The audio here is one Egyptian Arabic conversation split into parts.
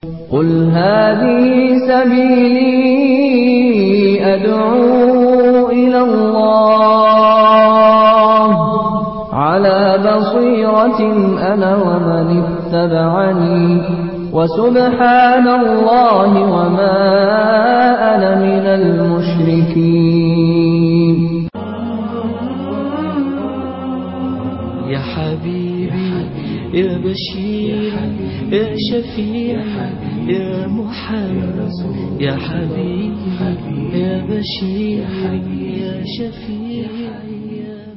قل هذه سبيلي أدعو إلى الله على بصيرة أنا ومن اتبعني وسبحان الله وما أنا من المشركين يا حبيبي يا بشير يا شفيع يا محمد يا حبيبي يا بشير يا شفيع يا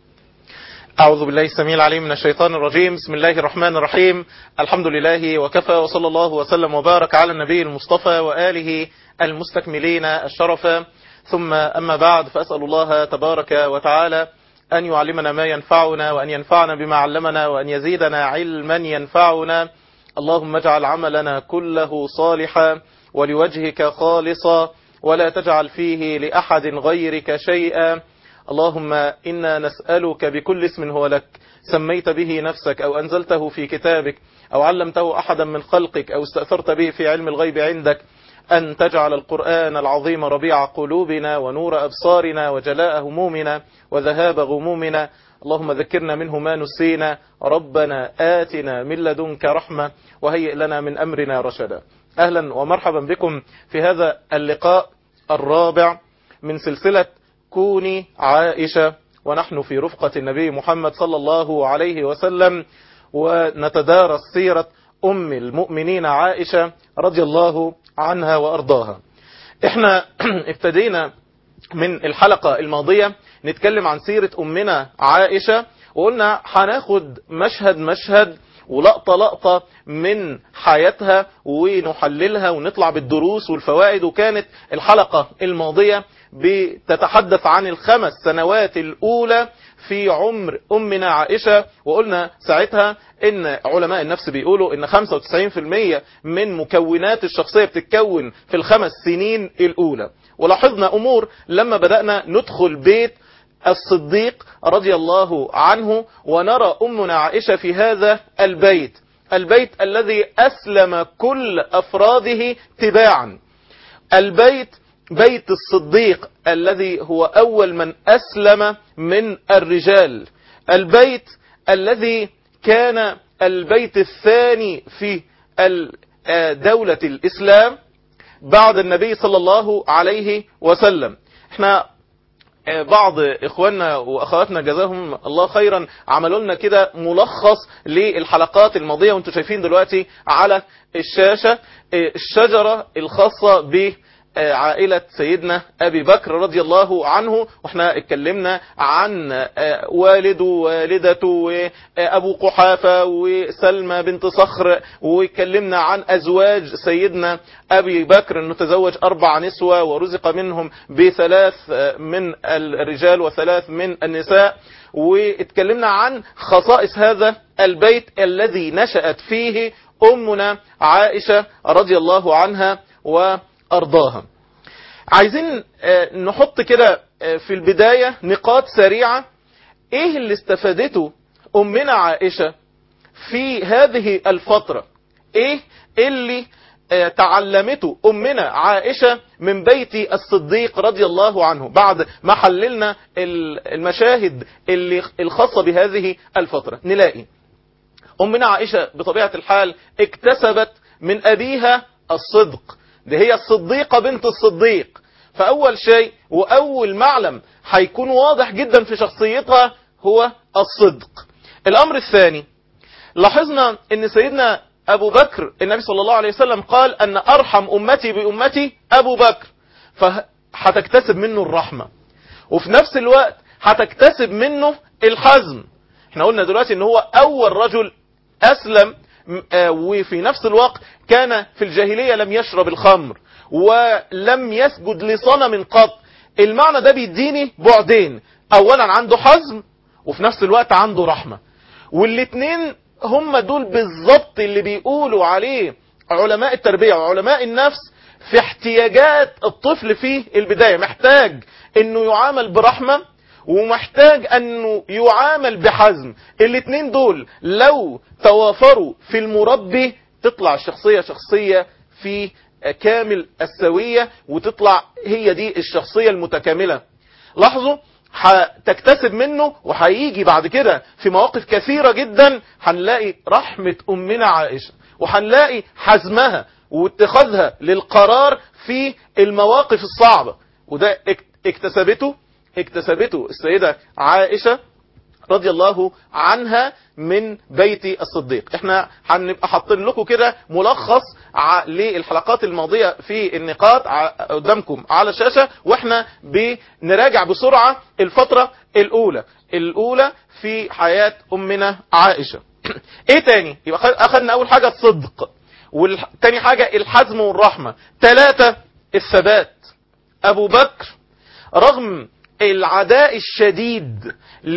أعوذ بالله السميع العليم من الشيطان الرجيم بسم الله الرحمن الرحيم الحمد لله وكفى وصلى الله وسلم وبارك على النبي المصطفى وآله المستكملين الشرف ثم أما بعد فأسأل الله تبارك وتعالى أن يعلمنا ما ينفعنا وأن ينفعنا بما علمنا وأن يزيدنا علما ينفعنا اللهم اجعل عملنا كله صالحا ولوجهك خالصا ولا تجعل فيه لأحد غيرك شيئا اللهم إنا نسألك بكل اسم هو لك سميت به نفسك أو أنزلته في كتابك أو علمته أحدا من خلقك أو استأثرت به في علم الغيب عندك أن تجعل القرآن العظيم ربيع قلوبنا ونور أبصارنا وجلاء همومنا وذهاب غمومنا اللهم ذكرنا منه ما نسينا ربنا آتنا من لدنك رحمة وهيئ لنا من أمرنا رشدا أهلا ومرحبا بكم في هذا اللقاء الرابع من سلسلة كوني عائشة ونحن في رفقة النبي محمد صلى الله عليه وسلم ونتدارس سيرة أم المؤمنين عائشة رضي الله عنها وأرضاها احنا ابتدينا من الحلقة الماضية نتكلم عن سيرة أمنا عائشة وقلنا هناخد مشهد مشهد ولقطة لقطة من حياتها ونحللها ونطلع بالدروس والفوائد وكانت الحلقة الماضية بتتحدث عن الخمس سنوات الأولى في عمر أمنا عائشة وقلنا ساعتها ان علماء النفس بيقولوا ان 95% من مكونات الشخصية بتتكون في الخمس سنين الأولى ولاحظنا أمور لما بدأنا ندخل بيت الصديق رضي الله عنه ونرى أمنا عائشة في هذا البيت البيت الذي أسلم كل أفراده تباعا البيت بيت الصديق الذي هو أول من أسلم من الرجال البيت الذي كان البيت الثاني في دولة الإسلام بعد النبي صلى الله عليه وسلم احنا بعض اخواننا واخواتنا جزاهم الله خيرا عملوا لنا كده ملخص للحلقات الماضية وانتم شايفين دلوقتي على الشاشة الشجرة الخاصة ب عائلة سيدنا أبي بكر رضي الله عنه واحنا اتكلمنا عن والده ووالدته وأبو قحافة وسلمى بنت صخر واتكلمنا عن أزواج سيدنا أبي بكر أنه تزوج أربع نسوة ورزق منهم بثلاث من الرجال وثلاث من النساء واتكلمنا عن خصائص هذا البيت الذي نشأت فيه أمنا عائشة رضي الله عنها و أرضاها عايزين نحط كده في البداية نقاط سريعة ايه اللي استفادته أمنا عائشة في هذه الفترة ايه اللي تعلمته أمنا عائشة من بيت الصديق رضي الله عنه بعد ما حللنا المشاهد اللي الخاصة بهذه الفترة نلاقي أمنا عائشة بطبيعة الحال اكتسبت من أبيها الصدق دي هي الصديقة بنت الصديق فأول شيء وأول معلم هيكون واضح جدا في شخصيتها هو الصدق الأمر الثاني لاحظنا ان سيدنا أبو بكر النبي صلى الله عليه وسلم قال أن أرحم أمتي بأمتي أبو بكر فهتكتسب منه الرحمة وفي نفس الوقت هتكتسب منه الحزم احنا قلنا دلوقتي ان هو أول رجل أسلم وفي نفس الوقت كان في الجاهلية لم يشرب الخمر ولم يسجد لصنم قط المعنى ده بيديني بعدين اولا عنده حزم وفي نفس الوقت عنده رحمة والاتنين هم دول بالظبط اللي بيقولوا عليه علماء التربية وعلماء النفس في احتياجات الطفل في البداية محتاج انه يعامل برحمة ومحتاج انه يعامل بحزم الاتنين دول لو توافروا في المربي تطلع الشخصية شخصية في كامل السوية وتطلع هي دي الشخصية المتكاملة لاحظوا هتكتسب منه وهيجي بعد كده في مواقف كثيرة جدا هنلاقي رحمة أمنا عائشة وهنلاقي حزمها واتخاذها للقرار في المواقف الصعبة وده اكتسبته اكتسبته السيدة عائشة رضي الله عنها من بيت الصديق احنا هنبقى حاطين لكم كده ملخص للحلقات الماضية في النقاط قدامكم على الشاشة واحنا بنراجع بسرعة الفترة الاولى الاولى في حياة امنا عائشة ايه تاني يبقى اخذنا اول حاجة الصدق والتاني حاجة الحزم والرحمة ثلاثة الثبات ابو بكر رغم العداء الشديد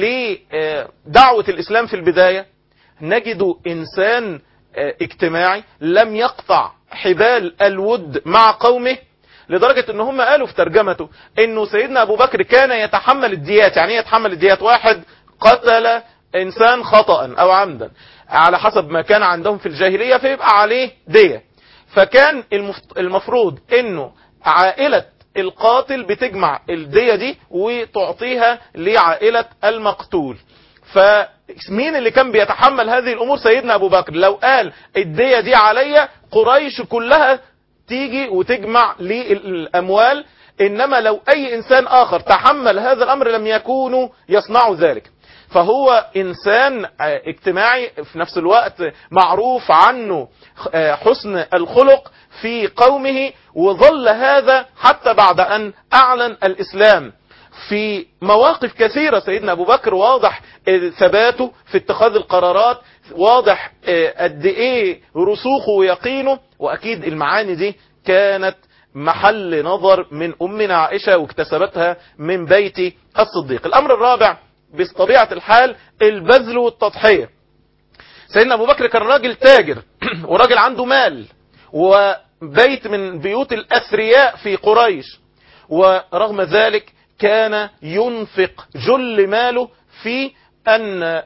لدعوة الإسلام في البداية نجد إنسان اجتماعي لم يقطع حبال الود مع قومه لدرجة ان هم قالوا في ترجمته انه سيدنا ابو بكر كان يتحمل الديات يعني يتحمل الديات واحد قتل انسان خطأ او عمدا على حسب ما كان عندهم في الجاهلية فيبقى عليه دية فكان المفروض انه عائلة القاتل بتجمع الدية دي وتعطيها لعائلة المقتول فمين اللي كان بيتحمل هذه الامور سيدنا ابو بكر لو قال الدية دي عليا قريش كلها تيجي وتجمع للاموال انما لو اي انسان اخر تحمل هذا الامر لم يكونوا يصنعوا ذلك فهو انسان اجتماعي في نفس الوقت معروف عنه حسن الخلق في قومه وظل هذا حتى بعد ان اعلن الاسلام في مواقف كثيرة سيدنا ابو بكر واضح ثباته في اتخاذ القرارات واضح قد ايه رسوخه ويقينه واكيد المعاني دي كانت محل نظر من امنا عائشة واكتسبتها من بيت الصديق الامر الرابع بطبيعة الحال البذل والتضحية سيدنا ابو بكر كان راجل تاجر وراجل عنده مال وبيت من بيوت الاثرياء في قريش ورغم ذلك كان ينفق جل ماله في أن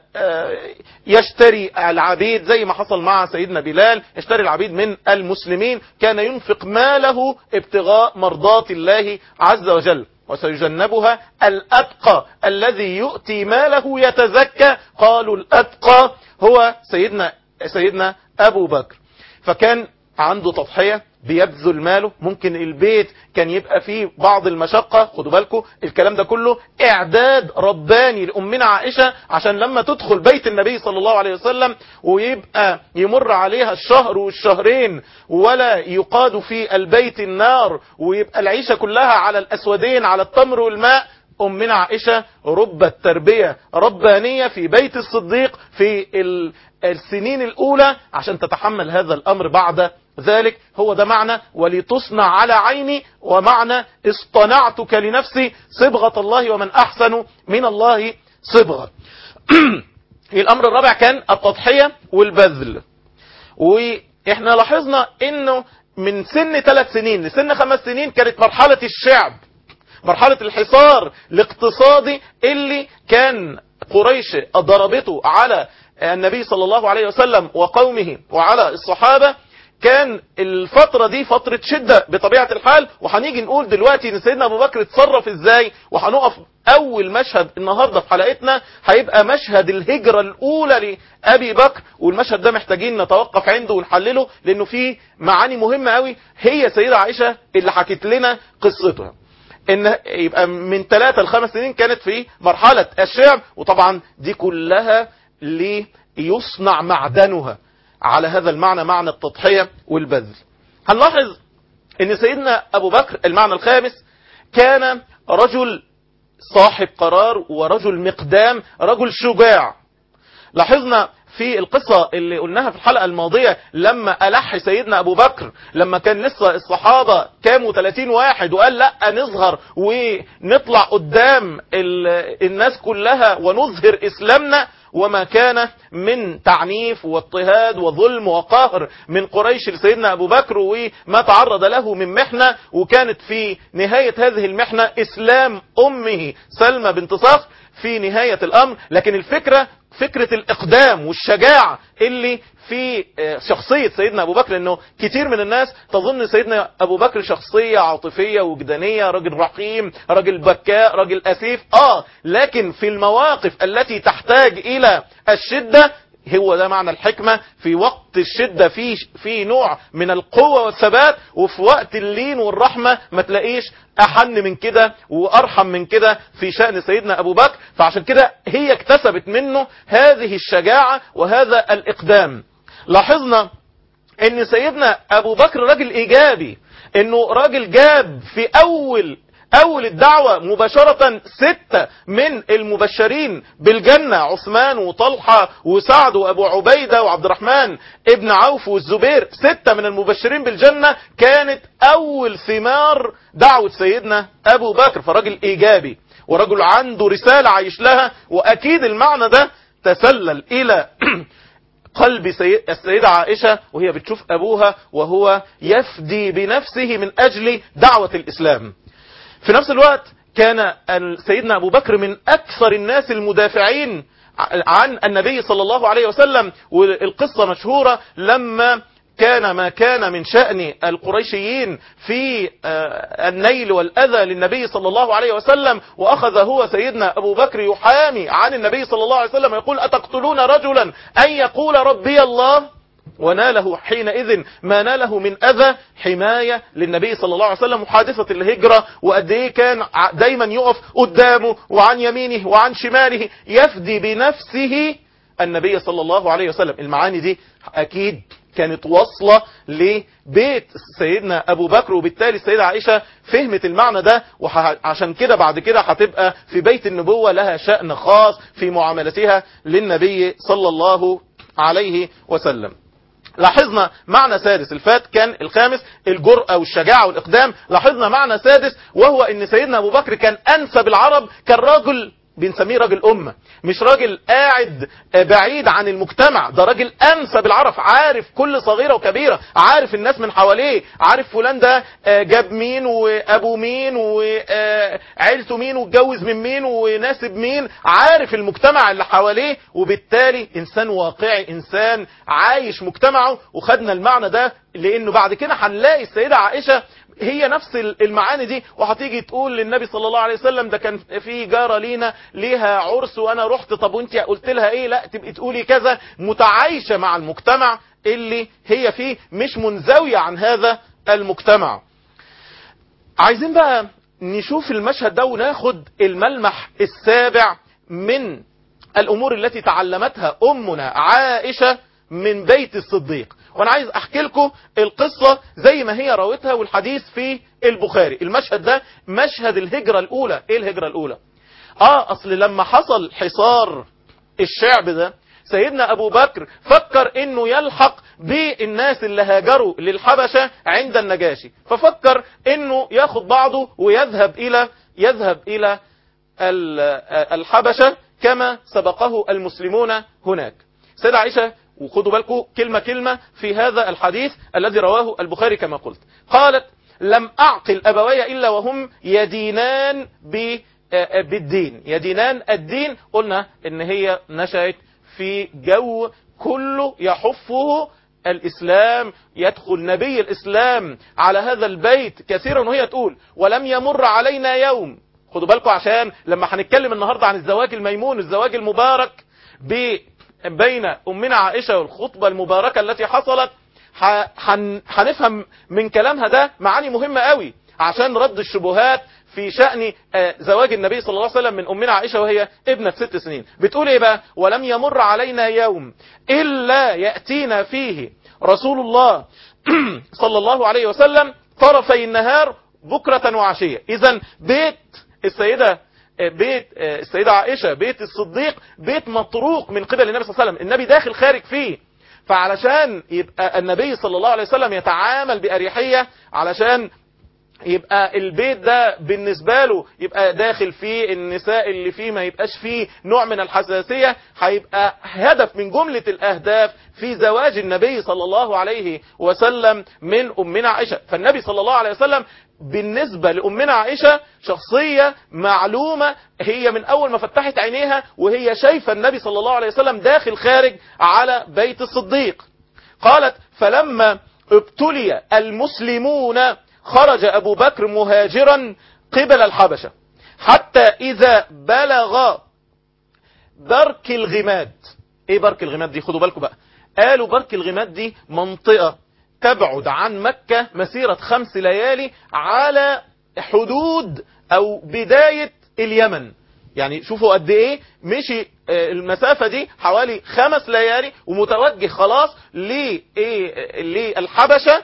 يشتري العبيد زي ما حصل مع سيدنا بلال يشتري العبيد من المسلمين كان ينفق ماله ابتغاء مرضات الله عز وجل وسيجنبها الأتقى الذي يؤتي ماله يتزكى قالوا الأتقى هو سيدنا سيدنا أبو بكر فكان عنده تضحية بيبذل ماله ممكن البيت كان يبقى فيه بعض المشقة خدوا بالكم الكلام ده كله اعداد رباني لأمنا عائشة عشان لما تدخل بيت النبي صلى الله عليه وسلم ويبقى يمر عليها الشهر والشهرين ولا يقاد في البيت النار ويبقى العيشة كلها على الأسودين على التمر والماء أمنا عائشة رب التربية ربانية في بيت الصديق في السنين الأولى عشان تتحمل هذا الأمر بعد ذلك هو ده معنى ولتصنع على عيني ومعنى اصطنعتك لنفسي صبغة الله ومن أحسن من الله صبغة الأمر الرابع كان التضحية والبذل وإحنا لاحظنا أنه من سن ثلاث سنين لسن خمس سنين كانت مرحلة الشعب مرحلة الحصار الاقتصادي اللي كان قريش ضربته على النبي صلى الله عليه وسلم وقومه وعلى الصحابة كان الفترة دي فترة شدة بطبيعة الحال وهنيجي نقول دلوقتي ان سيدنا ابو بكر اتصرف ازاي وهنقف اول مشهد النهاردة في حلقتنا هيبقى مشهد الهجرة الاولى لابي بكر والمشهد ده محتاجين نتوقف عنده ونحلله لانه فيه معاني مهمة قوي هي سيدة عائشة اللي حكت لنا قصتها ان يبقى من ثلاثة لخمس سنين كانت في مرحلة الشعب وطبعا دي كلها ليصنع معدنها على هذا المعنى معنى التضحية والبذل هنلاحظ ان سيدنا ابو بكر المعنى الخامس كان رجل صاحب قرار ورجل مقدام رجل شجاع لاحظنا في القصة اللي قلناها في الحلقة الماضية لما ألح سيدنا أبو بكر لما كان لسه الصحابة كاموا 30 واحد وقال لا نظهر ونطلع قدام الناس كلها ونظهر إسلامنا وما كان من تعنيف واضطهاد وظلم وقهر من قريش لسيدنا أبو بكر وما تعرض له من محنة وكانت في نهاية هذه المحنة إسلام أمه سلمى بنت صخر في نهاية الأمر لكن الفكرة فكرة الإقدام والشجاعة اللي في شخصية سيدنا أبو بكر لأنه كتير من الناس تظن سيدنا أبو بكر شخصية عاطفية وجدانية راجل رحيم راجل بكاء راجل أسيف آه لكن في المواقف التي تحتاج إلى الشدة هو ده معنى الحكمة في وقت الشدة في في نوع من القوة والثبات وفي وقت اللين والرحمة ما تلاقيش أحن من كده وأرحم من كده في شأن سيدنا أبو بكر فعشان كده هي اكتسبت منه هذه الشجاعة وهذا الإقدام لاحظنا ان سيدنا أبو بكر راجل إيجابي انه راجل جاب في أول أول الدعوة مباشرة ستة من المبشرين بالجنة عثمان وطلحة وسعد وأبو عبيدة وعبد الرحمن ابن عوف والزبير ستة من المبشرين بالجنة كانت أول ثمار دعوة سيدنا أبو بكر فراجل إيجابي ورجل عنده رسالة عايش لها وأكيد المعنى ده تسلل إلى قلب السيدة عائشة وهي بتشوف أبوها وهو يفدي بنفسه من أجل دعوة الإسلام في نفس الوقت كان سيدنا أبو بكر من أكثر الناس المدافعين عن النبي صلى الله عليه وسلم والقصة مشهورة لما كان ما كان من شأن القريشيين في النيل والأذى للنبي صلى الله عليه وسلم وأخذ هو سيدنا أبو بكر يحامي عن النبي صلى الله عليه وسلم يقول أتقتلون رجلا أن يقول ربي الله وناله حينئذ ما ناله من أذى حماية للنبي صلى الله عليه وسلم وحادثة الهجرة وقد ايه كان دايما يقف قدامه وعن يمينه وعن شماله يفدي بنفسه النبي صلى الله عليه وسلم المعاني دي أكيد كانت واصلة لبيت سيدنا أبو بكر وبالتالي السيدة عائشة فهمت المعنى ده وعشان كده بعد كده هتبقى في بيت النبوة لها شأن خاص في معاملتها للنبي صلى الله عليه وسلم لاحظنا معنى سادس الفات كان الخامس الجرأة والشجاعة والإقدام لاحظنا معنى سادس وهو ان سيدنا أبو بكر كان أنسب العرب كان راجل بنسميه راجل أمة مش راجل قاعد بعيد عن المجتمع ده راجل أنسب العرب عارف كل صغيرة وكبيرة عارف الناس من حواليه عارف فلان ده جاب مين وأبو مين وعيلته مين واتجوز من مين وناسب مين عارف المجتمع اللي حواليه وبالتالي إنسان واقعي إنسان عايش مجتمعه وخدنا المعنى ده لأنه بعد كده هنلاقي السيدة عائشة هي نفس المعاني دي وهتيجي تقول للنبي صلى الله عليه وسلم ده كان في جارة لينا ليها عرس وانا رحت طب وانت قلت لها ايه لا تبقي تقولي كذا متعايشة مع المجتمع اللي هي فيه مش منزوية عن هذا المجتمع عايزين بقى نشوف المشهد ده وناخد الملمح السابع من الامور التي تعلمتها امنا عائشة من بيت الصديق وانا عايز احكي لكم القصة زي ما هي راوتها والحديث في البخاري المشهد ده مشهد الهجرة الاولى ايه الهجرة الاولى اه اصل لما حصل حصار الشعب ده سيدنا ابو بكر فكر انه يلحق بالناس اللي هاجروا للحبشة عند النجاشي ففكر انه ياخد بعضه ويذهب الى يذهب الى الحبشة كما سبقه المسلمون هناك سيدة عائشة وخدوا بالكم كلمة كلمة في هذا الحديث الذي رواه البخاري كما قلت قالت لم أعقل أبوي إلا وهم يدينان بالدين يدينان الدين قلنا إن هي نشأت في جو كله يحفه الإسلام يدخل نبي الإسلام على هذا البيت كثيرا وهي تقول ولم يمر علينا يوم خدوا بالكم عشان لما هنتكلم النهاردة عن الزواج الميمون الزواج المبارك ب بين أمنا عائشة والخطبة المباركة التي حصلت هنفهم من كلامها ده معاني مهمة قوي عشان رد الشبهات في شأن زواج النبي صلى الله عليه وسلم من أمنا عائشة وهي ابنة ست سنين بتقول ايه بقى ولم يمر علينا يوم إلا يأتينا فيه رسول الله صلى الله عليه وسلم طرفي النهار بكرة وعشية إذا بيت السيدة بيت السيدة عائشة بيت الصديق بيت مطروق من قبل النبي صلى الله عليه وسلم النبي داخل خارج فيه فعلشان يبقى النبي صلى الله عليه وسلم يتعامل بأريحية علشان يبقى البيت ده بالنسبة له يبقى داخل فيه النساء اللي فيه ما يبقاش فيه نوع من الحساسية هيبقى هدف من جملة الأهداف في زواج النبي صلى الله عليه وسلم من أمنا عائشة فالنبي صلى الله عليه وسلم بالنسبة لأمنا عائشة شخصية معلومة هي من أول ما فتحت عينيها وهي شايفة النبي صلى الله عليه وسلم داخل خارج على بيت الصديق قالت فلما ابتلي المسلمون خرج أبو بكر مهاجرا قبل الحبشة حتى إذا بلغ برك الغماد ايه برك الغماد دي خدوا بالكم بقى قالوا برك الغماد دي منطقة تبعد عن مكة مسيرة خمس ليالي على حدود او بداية اليمن يعني شوفوا قد ايه مشي آه، المسافة دي حوالي خمس ليالي ومتوجه خلاص لإيه؟ للحبشة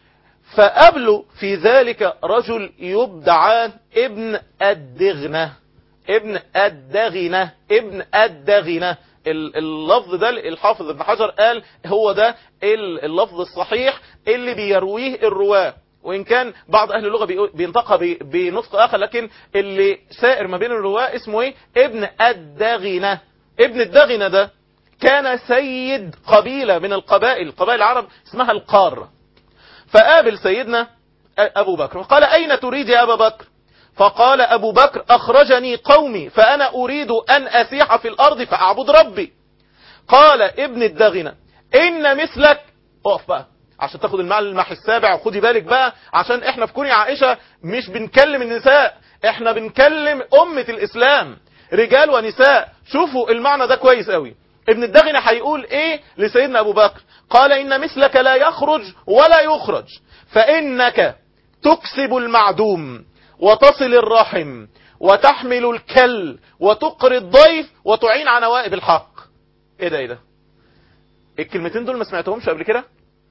فقابلوا في ذلك رجل يبدعان ابن الدغنة ابن الدغنة ابن الدغنة ال- اللفظ ده الحافظ ابن حجر قال هو ده ال- اللفظ الصحيح اللي بيرويه الرواه وإن كان بعض أهل اللغة بيقول- بينطقها ب- بنطق آخر لكن اللي سائر ما بين الرواه اسمه إيه ابن الدغنة ابن الدغنة ده كان سيد قبيلة من القبائل قبائل العرب اسمها القارة فقابل سيدنا أبو بكر وقال أين تريد يا أبا بكر فقال أبو بكر أخرجني قومي فأنا أريد أن أسيح في الأرض فأعبد ربي قال ابن الدغنة إن مثلك اقف بقى عشان تاخد الملمح السابع وخدي بالك بقى عشان احنا في كوني عائشة مش بنكلم النساء احنا بنكلم أمة الإسلام رجال ونساء شوفوا المعنى ده كويس قوي ابن الدغنة هيقول ايه لسيدنا ابو بكر قال ان مثلك لا يخرج ولا يخرج فانك تكسب المعدوم وتصل الرحم وتحمل الكل وتقري الضيف وتعين على نوائب الحق ايه ده ايه ده الكلمتين دول ما سمعتهمش قبل كده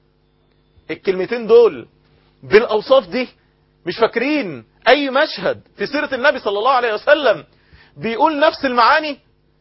الكلمتين دول بالاوصاف دي مش فاكرين اي مشهد في سيرة النبي صلى الله عليه وسلم بيقول نفس المعاني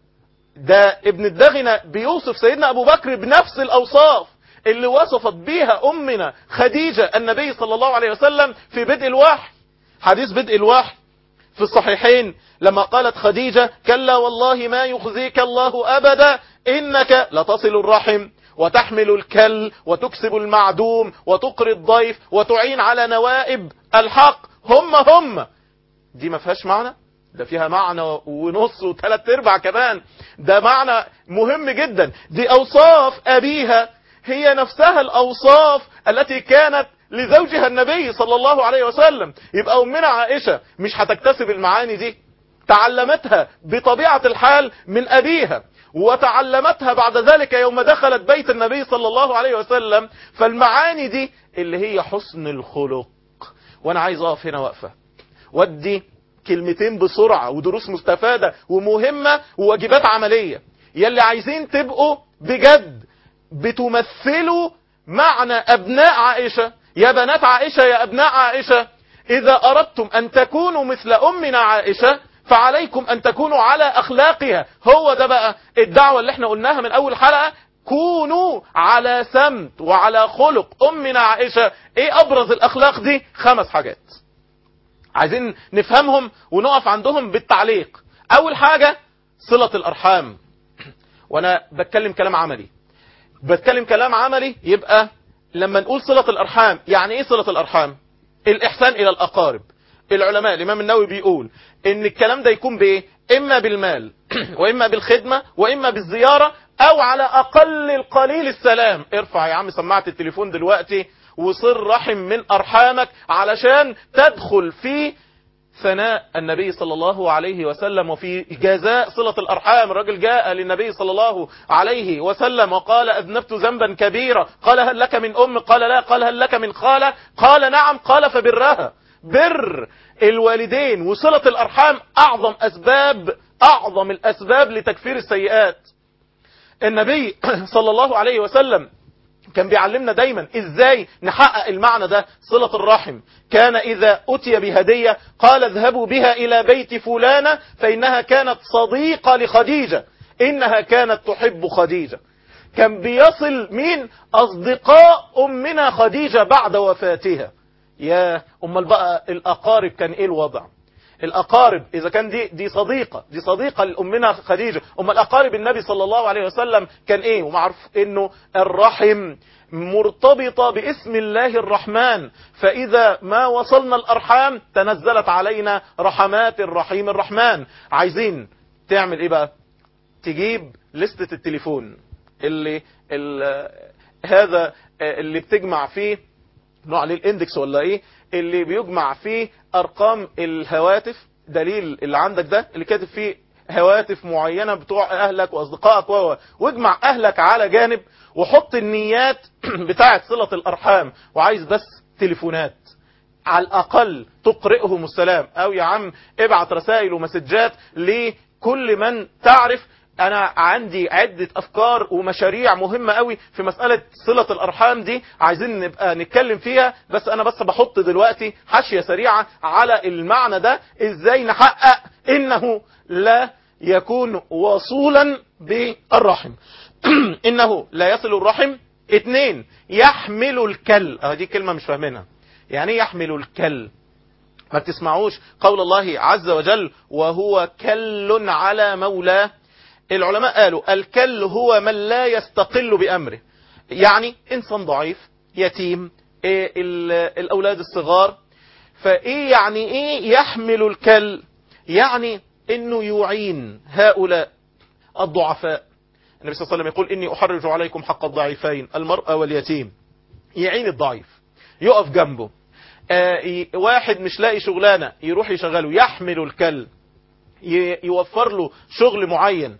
ده ابن الدغنة بيوصف سيدنا ابو بكر بنفس الاوصاف اللي وصفت بيها امنا خديجة النبي صلى الله عليه وسلم في بدء الوحي حديث بدء الوحي في الصحيحين لما قالت خديجة كلا والله ما يخزيك الله أبدا إنك لتصل الرحم وتحمل الكل وتكسب المعدوم وتقري الضيف وتعين على نوائب الحق هم هم دي ما فيهاش معنى ده فيها معنى ونص وثلاث ارباع كمان ده معنى مهم جدا دي اوصاف ابيها هي نفسها الاوصاف التي كانت لزوجها النبي صلى الله عليه وسلم يبقى امنا عائشة مش هتكتسب المعاني دي تعلمتها بطبيعة الحال من ابيها وتعلمتها بعد ذلك يوم دخلت بيت النبي صلى الله عليه وسلم فالمعاني دي اللي هي حسن الخلق وانا عايز اقف هنا وقفة ودي كلمتين بسرعة ودروس مستفادة ومهمة وواجبات عملية يلي عايزين تبقوا بجد بتمثلوا معنى أبناء عائشة يا بنات عائشة يا أبناء عائشة إذا أردتم أن تكونوا مثل أمنا عائشة فعليكم أن تكونوا على أخلاقها هو ده بقى الدعوة اللي احنا قلناها من أول حلقة كونوا على سمت وعلى خلق أمنا عائشة ايه أبرز الأخلاق دي خمس حاجات عايزين نفهمهم ونقف عندهم بالتعليق اول حاجة صلة الارحام وانا بتكلم كلام عملي بتكلم كلام عملي يبقى لما نقول صلة الارحام يعني ايه صلة الارحام الاحسان الى الاقارب العلماء الامام النووي بيقول ان الكلام ده يكون بايه اما بالمال واما بالخدمة واما بالزيارة او على اقل القليل السلام ارفع يا عم سماعة التليفون دلوقتي وصر رحم من أرحامك علشان تدخل في ثناء النبي صلى الله عليه وسلم وفي جزاء صلة الأرحام الرجل جاء للنبي صلى الله عليه وسلم وقال أذنبت ذنبا كبيرا قال هل لك من أم قال لا قال هل لك من خالة قال نعم قال فبرها بر الوالدين وصلة الأرحام أعظم أسباب أعظم الأسباب لتكفير السيئات النبي صلى الله عليه وسلم كان بيعلمنا دايما ازاي نحقق المعنى ده صلة الرحم كان اذا اتي بهدية قال اذهبوا بها الى بيت فلانة فانها كانت صديقة لخديجة انها كانت تحب خديجة كان بيصل مين اصدقاء امنا خديجة بعد وفاتها يا امال بقى الاقارب كان ايه الوضع الاقارب اذا كان دي دي صديقه دي صديقه لامنا خديجه امال اقارب النبي صلى الله عليه وسلم كان ايه ومعروف انه الرحم مرتبطة باسم الله الرحمن فإذا ما وصلنا الأرحام تنزلت علينا رحمات الرحيم الرحمن عايزين تعمل إيه بقى تجيب لستة التليفون اللي ال هذا اللي بتجمع فيه نوع عليه الاندكس ولا ايه اللي بيجمع فيه ارقام الهواتف دليل اللي عندك ده اللي كاتب فيه هواتف معينة بتوع اهلك واصدقائك و واجمع اهلك على جانب وحط النيات بتاعة صلة الارحام وعايز بس تليفونات على الاقل تقرئهم السلام او يا عم ابعت رسائل ومسجات لكل من تعرف انا عندي عدة افكار ومشاريع مهمة قوي في مسألة صلة الارحام دي عايزين نبقى نتكلم فيها بس انا بس بحط دلوقتي حاشية سريعة على المعنى ده ازاي نحقق انه لا يكون وصولا بالرحم انه لا يصل الرحم اتنين يحمل الكل اه دي كلمة مش فاهمينها يعني ايه يحمل الكل ما تسمعوش قول الله عز وجل وهو كل على مولاه العلماء قالوا الكل هو من لا يستقل بأمره يعني إنسان ضعيف يتيم إيه الأولاد الصغار فإيه يعني إيه يحمل الكل يعني إنه يعين هؤلاء الضعفاء النبي صلى الله عليه وسلم يقول إني أحرج عليكم حق الضعيفين المرأة واليتيم يعين الضعيف يقف جنبه آه واحد مش لاقي شغلانة يروح يشغله يحمل الكل يوفر له شغل معين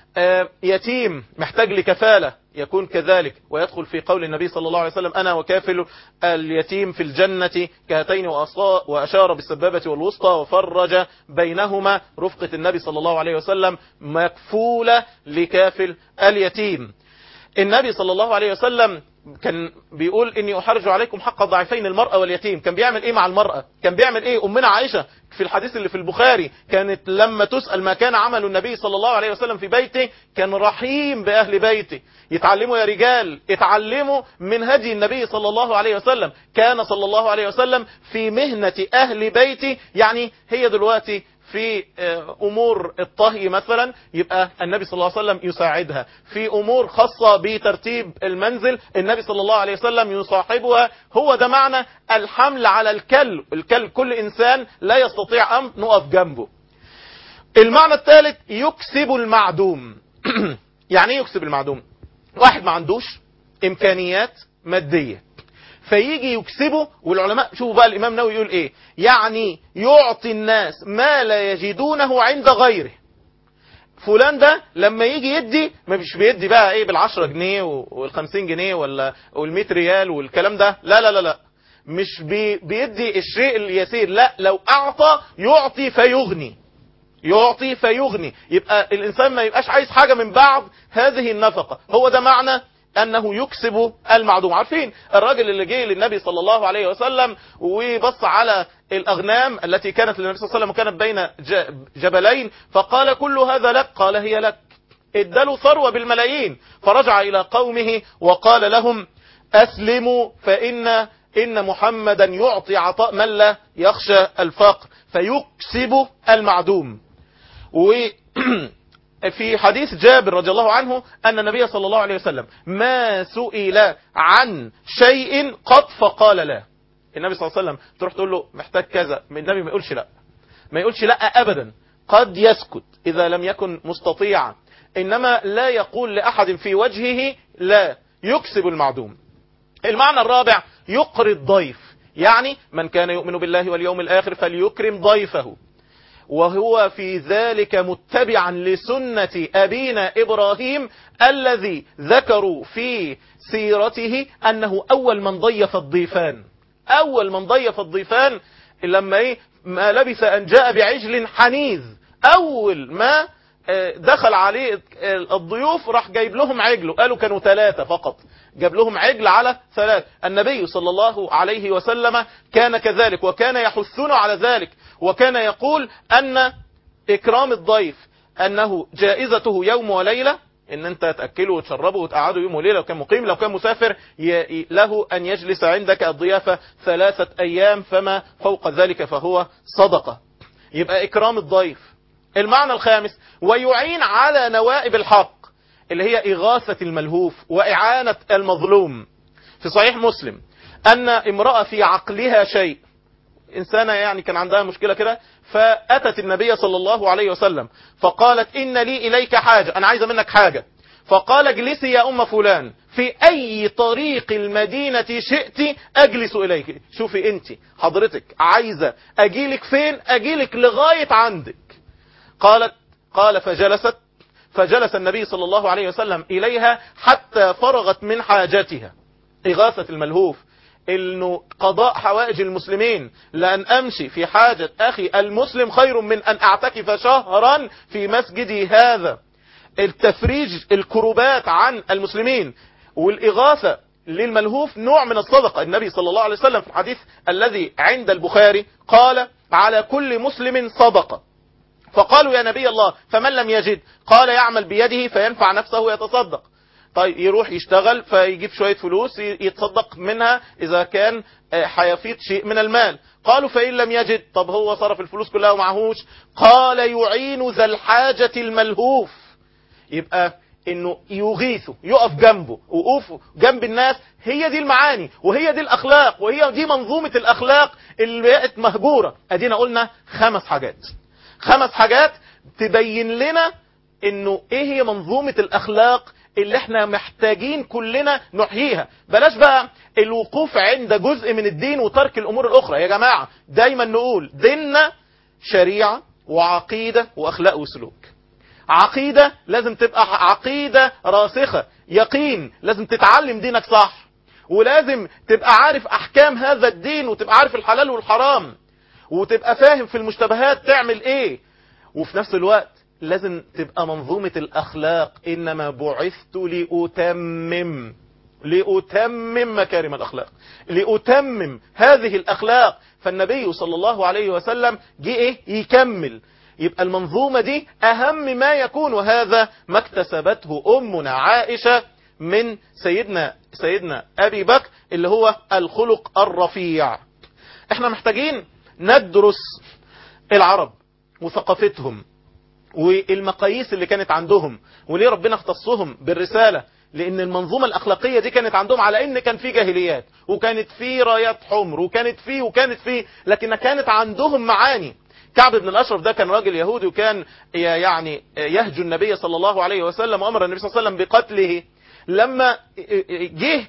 يتيم محتاج لكفالة يكون كذلك ويدخل في قول النبي صلى الله عليه وسلم أنا وكافل اليتيم في الجنة كهاتين وأشار بالسبابة والوسطى وفرج بينهما رفقة النبي صلى الله عليه وسلم مكفولة لكافل اليتيم النبي صلى الله عليه وسلم كان بيقول اني احرج عليكم حق الضعيفين المرأة واليتيم كان بيعمل ايه مع المرأة كان بيعمل ايه امنا عائشة في الحديث اللي في البخاري كانت لما تسأل ما كان عمل النبي صلى الله عليه وسلم في بيته كان رحيم باهل بيته يتعلموا يا رجال اتعلموا من هدي النبي صلى الله عليه وسلم كان صلى الله عليه وسلم في مهنة اهل بيته يعني هي دلوقتي في امور الطهي مثلا يبقى النبي صلى الله عليه وسلم يساعدها في امور خاصة بترتيب المنزل النبي صلى الله عليه وسلم يصاحبها هو ده معنى الحمل على الكل الكل كل انسان لا يستطيع ان نقف جنبه المعنى الثالث يكسب المعدوم يعني ايه يكسب المعدوم واحد ما عندوش امكانيات مادية فيجي يكسبه والعلماء شوفوا بقى الامام نووي يقول ايه يعني يعطي الناس ما لا يجدونه عند غيره فلان ده لما يجي يدي ما مش بيدي بقى ايه بالعشرة جنيه والخمسين جنيه ولا والمئة ريال والكلام ده لا لا لا لا مش بي بيدي الشيء اليسير لا لو اعطى يعطي فيغني يعطي فيغني يبقى الانسان ما يبقاش عايز حاجة من بعض هذه النفقة هو ده معنى انه يكسب المعدوم عارفين الراجل اللي جه للنبي صلى الله عليه وسلم وبص على الاغنام التي كانت للنبي صلى الله عليه وسلم وكانت بين جبلين فقال كل هذا لك قال هي لك اداله ثروة بالملايين فرجع الى قومه وقال لهم اسلموا فان ان محمدا يعطي عطاء من لا يخشى الفقر فيكسب المعدوم و في حديث جابر رضي الله عنه أن النبي صلى الله عليه وسلم ما سئل عن شيء قط فقال لا النبي صلى الله عليه وسلم تروح تقول له محتاج كذا النبي ما يقولش لا ما يقولش لا أبدا قد يسكت إذا لم يكن مستطيعا إنما لا يقول لأحد في وجهه لا يكسب المعدوم المعنى الرابع يقري الضيف يعني من كان يؤمن بالله واليوم الآخر فليكرم ضيفه وهو في ذلك متبعا لسنة أبينا إبراهيم الذي ذكروا في سيرته أنه أول من ضيف الضيفان أول من ضيف الضيفان لما إيه ما لبث أن جاء بعجل حنيذ أول ما دخل عليه الضيوف راح جايب لهم عجل قالوا كانوا ثلاثة فقط جاب لهم عجل على ثلاث النبي صلى الله عليه وسلم كان كذلك وكان يحثنا على ذلك وكان يقول أن إكرام الضيف أنه جائزته يوم وليلة ان انت تاكله وتشربه وتقعده يوم وليله لو كان مقيم لو كان مسافر ي... له ان يجلس عندك الضيافه ثلاثه ايام فما فوق ذلك فهو صدقه يبقى اكرام الضيف المعنى الخامس ويعين على نوائب الحق اللي هي اغاثه الملهوف واعانه المظلوم في صحيح مسلم ان امراه في عقلها شيء إنسانة يعني كان عندها مشكلة كده فأتت النبي صلى الله عليه وسلم فقالت إن لي إليك حاجة أنا عايزة منك حاجة فقال اجلسي يا أم فلان في أي طريق المدينة شئت أجلس إليك شوفي أنت حضرتك عايزة أجيلك فين أجيلك لغاية عندك قالت قال فجلست فجلس النبي صلى الله عليه وسلم إليها حتى فرغت من حاجتها إغاثة الملهوف انه قضاء حوائج المسلمين لان امشي في حاجة اخي المسلم خير من ان اعتكف شهرا في مسجدي هذا التفريج الكروبات عن المسلمين والاغاثة للملهوف نوع من الصدقة النبي صلى الله عليه وسلم في الحديث الذي عند البخاري قال على كل مسلم صدقة فقالوا يا نبي الله فمن لم يجد قال يعمل بيده فينفع نفسه ويتصدق طيب يروح يشتغل فيجيب شوية فلوس يتصدق منها إذا كان هيفيض شيء من المال قالوا فإن لم يجد طب هو صرف الفلوس كلها ومعهوش قال يعين ذا الحاجة الملهوف يبقى انه يغيثه يقف جنبه وقوفه جنب الناس هي دي المعاني وهي دي الاخلاق وهي دي منظومة الاخلاق اللي بقت مهجورة ادينا قلنا خمس حاجات خمس حاجات تبين لنا انه ايه هي منظومة الاخلاق اللي احنا محتاجين كلنا نحييها بلاش بقى الوقوف عند جزء من الدين وترك الامور الاخرى يا جماعة دايما نقول ديننا شريعة وعقيدة واخلاق وسلوك عقيدة لازم تبقى عقيدة راسخة يقين لازم تتعلم دينك صح ولازم تبقى عارف احكام هذا الدين وتبقى عارف الحلال والحرام وتبقى فاهم في المشتبهات تعمل ايه وفي نفس الوقت لازم تبقى منظومة الأخلاق إنما بعثت لأتمم لأتمم مكارم الأخلاق لأتمم هذه الأخلاق فالنبي صلى الله عليه وسلم جه إيه يكمل يبقى المنظومة دي أهم ما يكون وهذا ما اكتسبته أمنا عائشة من سيدنا سيدنا أبي بكر اللي هو الخلق الرفيع احنا محتاجين ندرس العرب وثقافتهم والمقاييس اللي كانت عندهم وليه ربنا اختصهم بالرسالة لان المنظومة الاخلاقية دي كانت عندهم على ان كان في جاهليات وكانت في رايات حمر وكانت في وكانت في لكن كانت عندهم معاني كعب بن الاشرف ده كان راجل يهودي وكان يعني يهجو النبي صلى الله عليه وسلم وامر النبي صلى الله عليه وسلم بقتله لما جه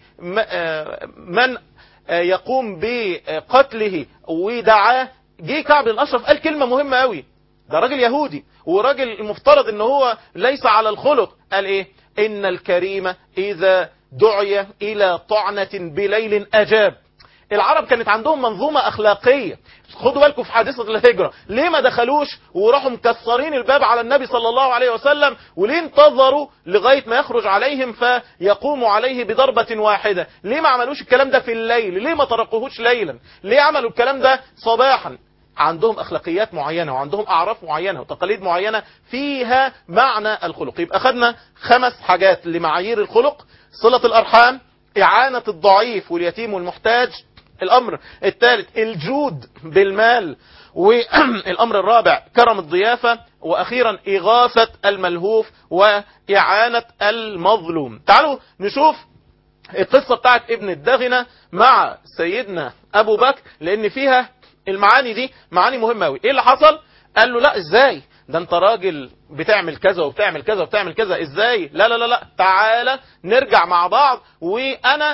من يقوم بقتله ودعاه جه كعب بن الاشرف قال كلمة مهمة قوي ده راجل يهودي وراجل المفترض ان هو ليس على الخلق قال ايه ان الكريم اذا دعي الى طعنة بليل اجاب العرب كانت عندهم منظومة اخلاقية خدوا بالكم في حادثة الهجرة ليه ما دخلوش وراحوا مكسرين الباب على النبي صلى الله عليه وسلم وليه انتظروا لغاية ما يخرج عليهم فيقوموا عليه بضربة واحدة ليه ما عملوش الكلام ده في الليل ليه ما تركوهوش ليلا ليه عملوا الكلام ده صباحا عندهم اخلاقيات معينة وعندهم اعراف معينة وتقاليد معينة فيها معنى الخلق يبقى اخذنا خمس حاجات لمعايير الخلق صلة الارحام اعانة الضعيف واليتيم والمحتاج الامر الثالث الجود بالمال والامر الرابع كرم الضيافة واخيرا اغاثة الملهوف واعانة المظلوم تعالوا نشوف القصة بتاعت ابن الدغنة مع سيدنا ابو بكر لان فيها المعاني دي معاني مهمة قوي ايه اللي حصل قال له لا ازاي ده انت راجل بتعمل كذا وبتعمل كذا وبتعمل كذا ازاي لا لا لا لا تعالى نرجع مع بعض وانا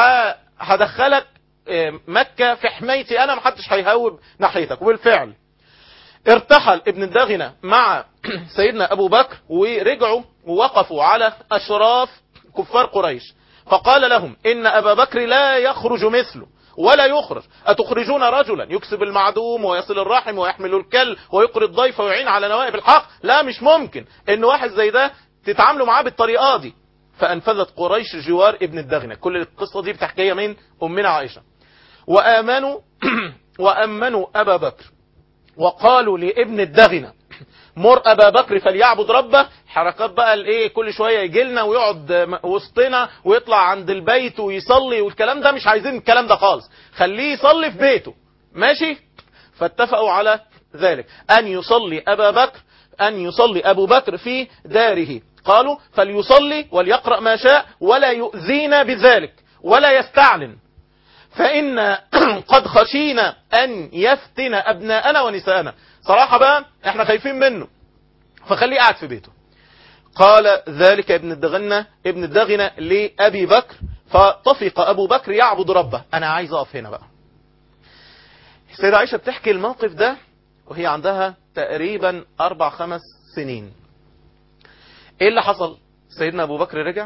هدخلك مكة في حمايتي انا محدش هيهوب ناحيتك وبالفعل ارتحل ابن الدغنة مع سيدنا ابو بكر ورجعوا ووقفوا على اشراف كفار قريش فقال لهم ان ابا بكر لا يخرج مثله ولا يخرج أتخرجون رجلا يكسب المعدوم ويصل الرحم ويحمل الكل ويقري الضيف ويعين على نوائب الحق لا مش ممكن ان واحد زي ده تتعاملوا معاه بالطريقة دي فأنفذت قريش جوار ابن الدغنة كل القصة دي بتحكيها من أمنا عائشة وآمنوا وأمنوا أبا بكر وقالوا لابن الدغنة مر أبا بكر فليعبد ربه حركات بقى الايه كل شويه يجي لنا ويقعد م- وسطنا ويطلع عند البيت ويصلي والكلام ده مش عايزين الكلام ده خالص خليه يصلي في بيته ماشي فاتفقوا على ذلك ان يصلي ابا بكر ان يصلي ابو بكر في داره قالوا فليصلي وليقرا ما شاء ولا يؤذينا بذلك ولا يستعلن فإن قد خشينا أن يفتن أبناءنا ونساءنا صراحة بقى احنا خايفين منه فخليه قاعد في بيته قال ذلك ابن الدغنة ابن الدغنة لأبي بكر فطفق أبو بكر يعبد ربه أنا عايز أقف هنا بقى السيدة عائشة بتحكي الموقف ده وهي عندها تقريبا أربع خمس سنين ايه اللي حصل سيدنا أبو بكر رجع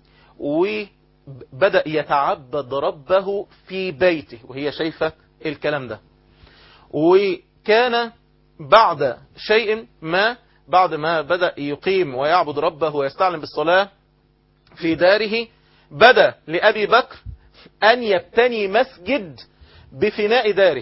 وبدأ يتعبد ربه في بيته وهي شايفة الكلام ده وكان بعد شيء ما بعد ما بدأ يقيم ويعبد ربه ويستعلم بالصلاة في داره بدأ لأبي بكر أن يبتني مسجد بفناء داره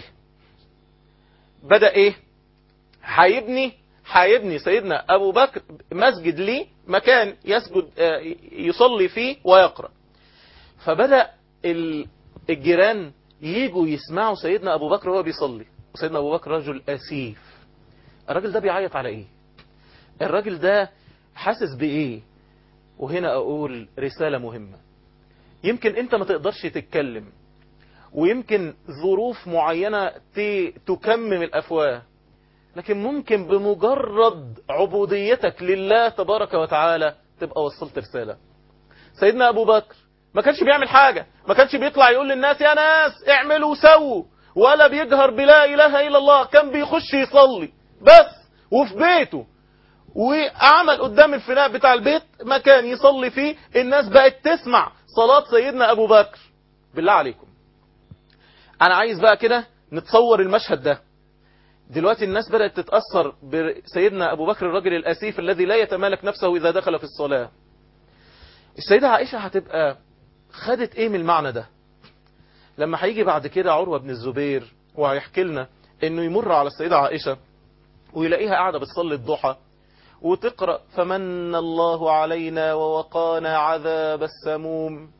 بدأ إيه هيبني هيبني سيدنا أبو بكر مسجد ليه مكان يسجد آه، يصلي فيه ويقرأ فبدأ ال- الجيران يجوا يسمعوا سيدنا أبو بكر وهو بيصلي سيدنا أبو بكر رجل أسيف الراجل ده بيعيط على إيه الراجل ده حاسس بإيه وهنا أقول رسالة مهمة يمكن أنت ما تقدرش تتكلم ويمكن ظروف معينة ت- تكمم الأفواه لكن ممكن بمجرد عبوديتك لله تبارك وتعالى تبقى وصلت رسالة سيدنا أبو بكر ما كانش بيعمل حاجة ما كانش بيطلع يقول للناس يا ناس اعملوا سووا ولا بيجهر بلا إله إلا الله كان بيخش يصلي بس وفي بيته وعمل قدام الفناء بتاع البيت مكان يصلي فيه الناس بقت تسمع صلاة سيدنا أبو بكر بالله عليكم أنا عايز بقى كده نتصور المشهد ده دلوقتي الناس بدأت تتأثر بسيدنا أبو بكر الرجل الأسيف الذي لا يتمالك نفسه إذا دخل في الصلاة السيدة عائشة هتبقى خدت إيه من المعنى ده لما هيجي بعد كده عروة بن الزبير وهيحكي لنا إنه يمر على السيدة عائشة ويلاقيها قاعدة بتصلي الضحى وتقرأ فمن الله علينا ووقانا عذاب السموم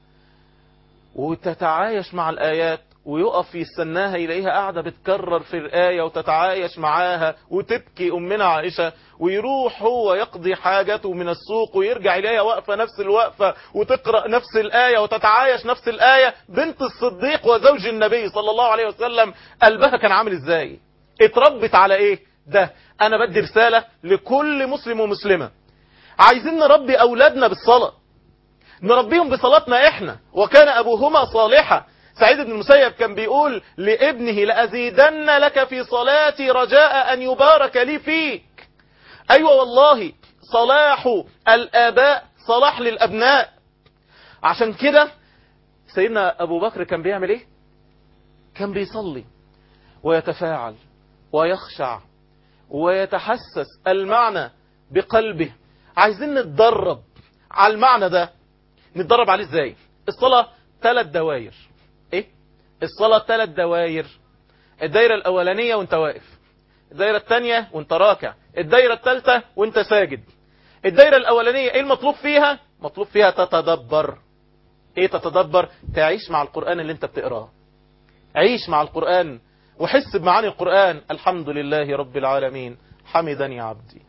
وتتعايش مع الآيات ويقف يستناها يلاقيها قاعدة بتكرر في الآية وتتعايش معاها وتبكي أمنا عائشة ويروح هو يقضي حاجته من السوق ويرجع إليها واقفة نفس الوقفة وتقرأ نفس الآية وتتعايش نفس الآية بنت الصديق وزوج النبي صلى الله عليه وسلم قلبها كان عامل إزاي اتربت على إيه ده أنا بدي رسالة لكل مسلم ومسلمة عايزين نربي أولادنا بالصلاة نربيهم بصلاتنا احنا وكان ابوهما صالحا سعيد بن المسيب كان بيقول لابنه لأزيدن لك في صلاتي رجاء أن يبارك لي فيك أيوة والله صلاح الآباء صلاح للأبناء عشان كده سيدنا أبو بكر كان بيعمل إيه كان بيصلي ويتفاعل ويخشع ويتحسس المعنى بقلبه عايزين نتدرب على المعنى ده نتدرب عليه ازاي الصلاة ثلاث دواير ايه الصلاة ثلاث دواير الدايرة الاولانية وانت واقف الدايرة الثانية وانت راكع الدايرة الثالثة وانت ساجد الدايرة الاولانية ايه المطلوب فيها مطلوب فيها تتدبر ايه تتدبر تعيش مع القرآن اللي انت بتقراه عيش مع القرآن وحس بمعاني القرآن الحمد لله رب العالمين حمدني عبدي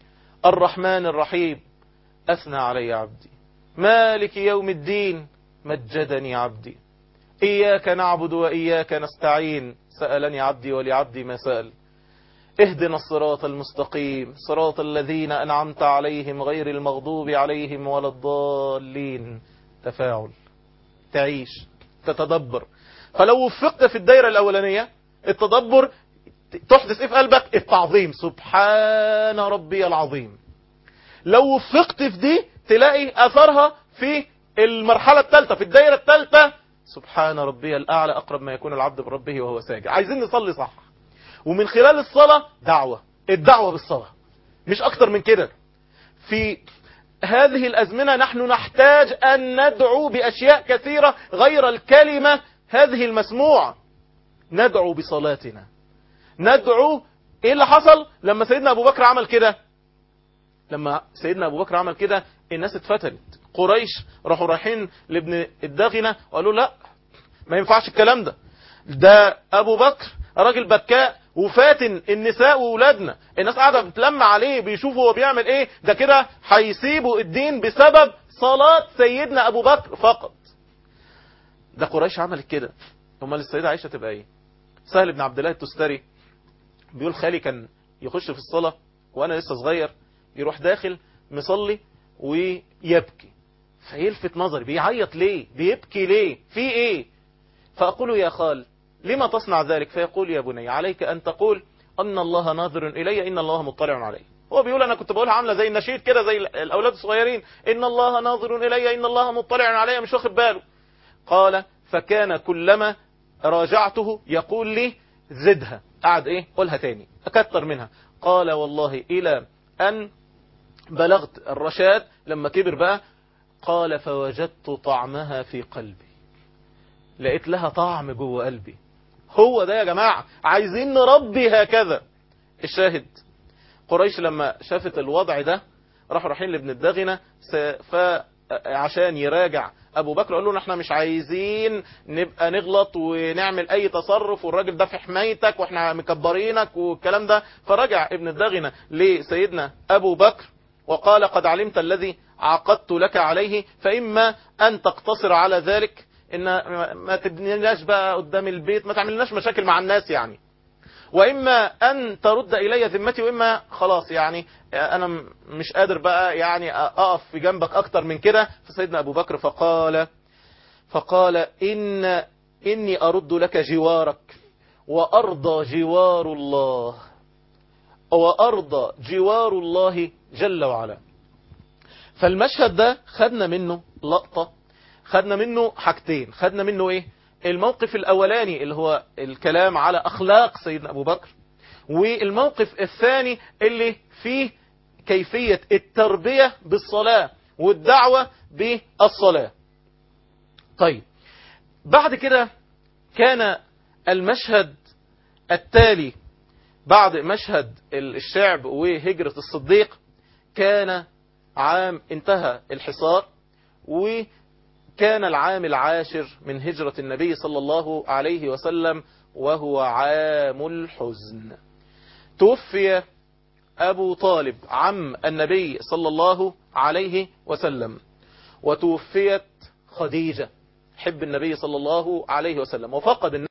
الرحمن الرحيم أثنى علي عبدي مالك يوم الدين مجدني عبدي إياك نعبد وإياك نستعين سألني عبدي ولعبدي ما سأل اهدنا الصراط المستقيم صراط الذين أنعمت عليهم غير المغضوب عليهم ولا الضالين تفاعل تعيش تتدبر فلو وفقت في الدايرة الأولانية التدبر تحدث ايه في قلبك التعظيم سبحان ربي العظيم لو وفقت في دي تلاقي اثرها في المرحلة الثالثة في الدايرة الثالثة سبحان ربي الاعلى اقرب ما يكون العبد بربه وهو ساجد عايزين نصلي صح ومن خلال الصلاة دعوة الدعوة بالصلاة مش اكتر من كده في هذه الازمنة نحن نحتاج ان ندعو باشياء كثيرة غير الكلمة هذه المسموعة ندعو بصلاتنا ندعو ايه اللي حصل لما سيدنا ابو بكر عمل كده لما سيدنا ابو بكر عمل كده الناس اتفتنت قريش راحوا رايحين لابن الداغنة وقالوا لا ما ينفعش الكلام ده ده ابو بكر راجل بكاء وفاتن النساء وولادنا الناس قاعده بتلم عليه بيشوفوا هو بيعمل ايه ده كده هيسيبوا الدين بسبب صلاة سيدنا ابو بكر فقط ده قريش عملت كده امال السيدة عائشة تبقى ايه سهل بن عبد الله التستري بيقول خالي كان يخش في الصلاة وانا لسه صغير يروح داخل مصلي ويبكي فيلفت نظري بيعيط ليه بيبكي ليه في ايه فاقول يا خال لما تصنع ذلك فيقول يا بني عليك ان تقول ان الله ناظر الي ان الله مطلع علي هو بيقول انا كنت بقولها عامله زي النشيد كده زي الاولاد الصغيرين ان الله ناظر الي ان الله مطلع علي مش واخد باله قال فكان كلما راجعته يقول لي زدها قعد ايه قولها تاني اكتر منها قال والله الى ان بلغت الرشاد لما كبر بقى قال فوجدت طعمها في قلبي لقيت لها طعم جوه قلبي هو ده يا جماعة عايزين نربي هكذا الشاهد قريش لما شافت الوضع ده راحوا رايحين لابن الدغنة فعشان يراجع ابو بكر قال له احنا مش عايزين نبقى نغلط ونعمل اي تصرف والراجل ده في حمايتك واحنا مكبرينك والكلام ده فرجع ابن الدغنة لسيدنا ابو بكر وقال قد علمت الذي عقدت لك عليه فإما أن تقتصر على ذلك إن ما تبنيناش بقى قدام البيت ما تعملناش مشاكل مع الناس يعني وإما أن ترد إلي ذمتي وإما خلاص يعني أنا مش قادر بقى يعني أقف في جنبك أكتر من كده فسيدنا أبو بكر فقال فقال إن إني أرد لك جوارك وأرضى جوار الله وأرضى جوار الله جل وعلا فالمشهد ده خدنا منه لقطة خدنا منه حاجتين خدنا منه ايه الموقف الاولاني اللي هو الكلام على اخلاق سيدنا ابو بكر والموقف الثاني اللي فيه كيفية التربية بالصلاة والدعوة بالصلاة طيب بعد كده كان المشهد التالي بعد مشهد الشعب وهجرة الصديق كان عام انتهى الحصار وكان العام العاشر من هجرة النبي صلى الله عليه وسلم وهو عام الحزن توفي أبو طالب عم النبي صلى الله عليه وسلم وتوفيت خديجة حب النبي صلى الله عليه وسلم وفقد